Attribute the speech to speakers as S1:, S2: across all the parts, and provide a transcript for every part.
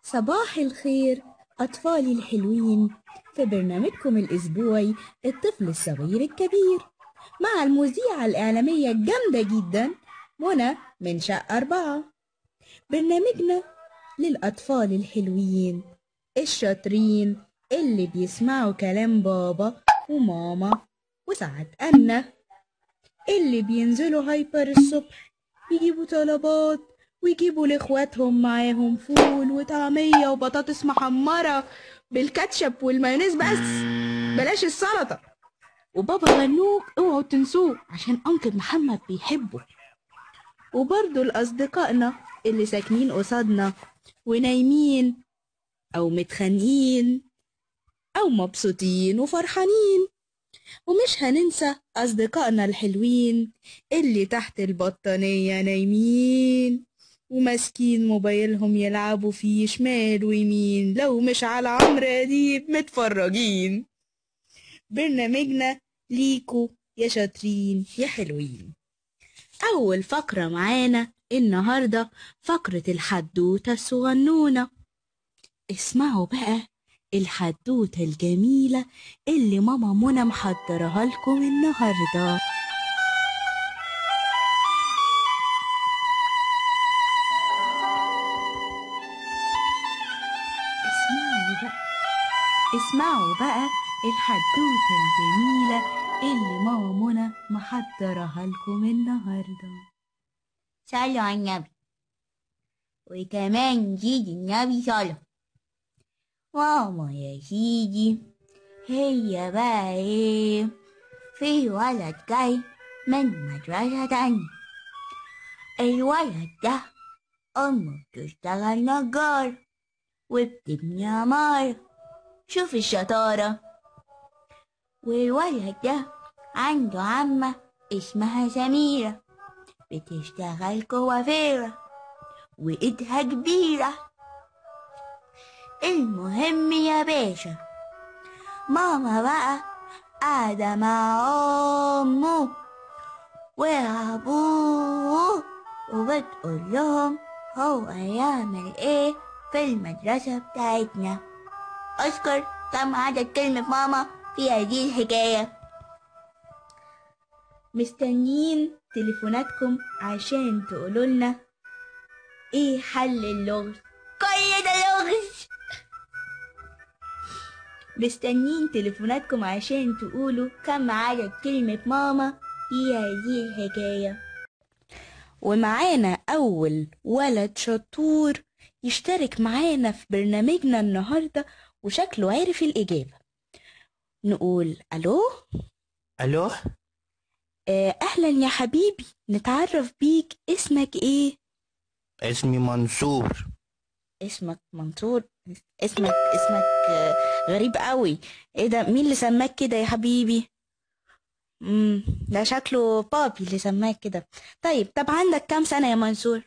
S1: صباح الخير أطفالي الحلوين في برنامجكم الأسبوعي الطفل الصغير الكبير مع المذيعة الإعلامية الجامدة جدا منى من شقة أربعة برنامجنا للأطفال الحلوين الشاطرين اللي بيسمعوا كلام بابا وماما وساعات أنا اللي بينزلوا هايبر الصبح يجيبوا طلبات ويجيبوا لاخواتهم معاهم فول وطعمية وبطاطس محمرة بالكاتشب والمايونيز بس بلاش السلطة وبابا غنوج اوعوا تنسوه عشان انكل محمد بيحبه وبرضه لأصدقائنا اللي ساكنين قصادنا ونايمين أو متخانقين أو مبسوطين وفرحانين ومش هننسى أصدقائنا الحلوين اللي تحت البطانية نايمين وماسكين موبايلهم يلعبوا فيه شمال ويمين لو مش على عمرو أديب متفرجين برنامجنا ليكو يا شاطرين يا حلوين أول فقرة معانا النهاردة فقرة الحدوتة الصغنونة اسمعوا بقى الحدوتة الجميلة اللي ماما منى محضرها لكم النهارده اسمعوا بقى اسمعوا بقى الحدوتة الجميلة اللي ماما منى محضرها لكم النهارده
S2: صلوا على النبي وكمان نزيد النبي صلى ماما يا سيدي هي بقى ايه في ولد جاي من مدرسة تانية الولد ده أمه بتشتغل نجار وبتبني عمارة شوف الشطارة والولد ده عنده عمة اسمها سميرة بتشتغل كوافيرة وإيدها كبيرة المهم يا باشا ماما بقى قاعدة مع أمه وأبوه وبتقول لهم هو هيعمل إيه في المدرسة بتاعتنا أذكر كم عدد كلمة ماما في هذه الحكاية
S1: مستنيين تليفوناتكم عشان تقولوا لنا ايه حل اللغز
S2: كل ده لغز
S1: مستنيين تليفوناتكم عشان تقولوا كم عدد كلمة ماما في هذه الحكاية ومعانا أول ولد شطور يشترك معانا في برنامجنا النهاردة وشكله عارف الإجابة نقول ألو
S3: الو
S1: آه، أهلا يا حبيبي نتعرف بيك اسمك إيه؟
S3: اسمي منصور
S1: اسمك منصور اسمك اسمك آه، غريب قوي ايه ده مين اللي سماك كده يا حبيبي امم ده شكله بابي اللي سماك كده طيب طب عندك كام سنة يا منصور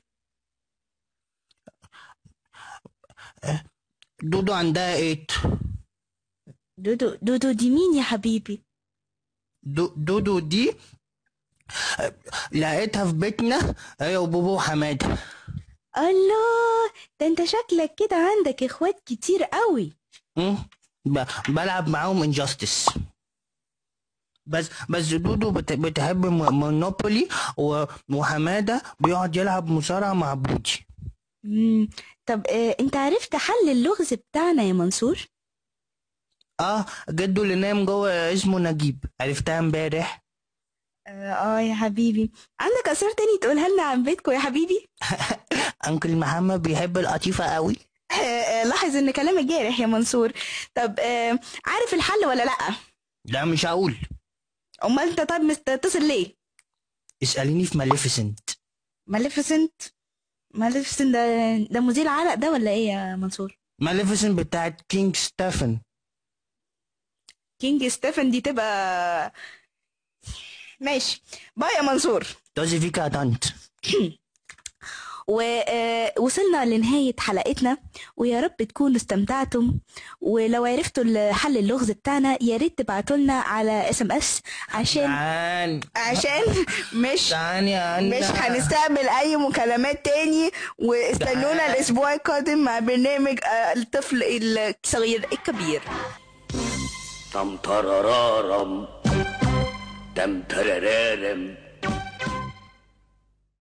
S3: دودو عندها ايت
S1: دودو دودو دي مين يا حبيبي
S3: دو دودو دي آه، لقيتها في بيتنا هي وبابا وحماده
S1: الله ده انت شكلك كده عندك اخوات كتير قوي
S3: مم، ب- بلعب معاهم انجاستس بس بس دودو بت- بتحب م- مونوبولي و- وحماده بيقعد يلعب مصارعه مع بودي
S1: امم طب اه انت عرفت حل اللغز بتاعنا يا منصور
S3: اه جده اللي نايم جوه اسمه نجيب عرفتها امبارح
S1: اه آه يا حبيبي عندك اسرار تاني تقولها لنا عن بيتكم يا حبيبي
S3: انكل محمد بيحب القطيفه قوي
S1: آه، آه، لاحظ ان كلامك جارح يا منصور طب آه، عارف الحل ولا لا
S3: لا مش هقول
S1: امال انت طيب متصل ليه
S3: اساليني في ماليفيسنت
S1: ماليفيسنت ماليفيسنت ده ده مذيع عرق ده ولا ايه يا منصور
S3: ماليفيسنت بتاعت كينج ستيفن
S1: كينج ستيفن دي تبقى ماشي باي يا منصور
S3: توزي فيك يا طنط
S1: ووصلنا لنهاية حلقتنا ويا رب تكونوا استمتعتم ولو عرفتوا الحل اللغز بتاعنا يا ريت تبعتوا لنا على اس ام اس عشان
S3: تعال
S1: عشان مش
S3: تعال يا أنا
S1: مش هنستقبل اي مكالمات تاني واستنونا
S3: تعال.
S1: الاسبوع القادم مع برنامج آه، الطفل الصغير الكبير
S4: طم ترارارم تم ترارارم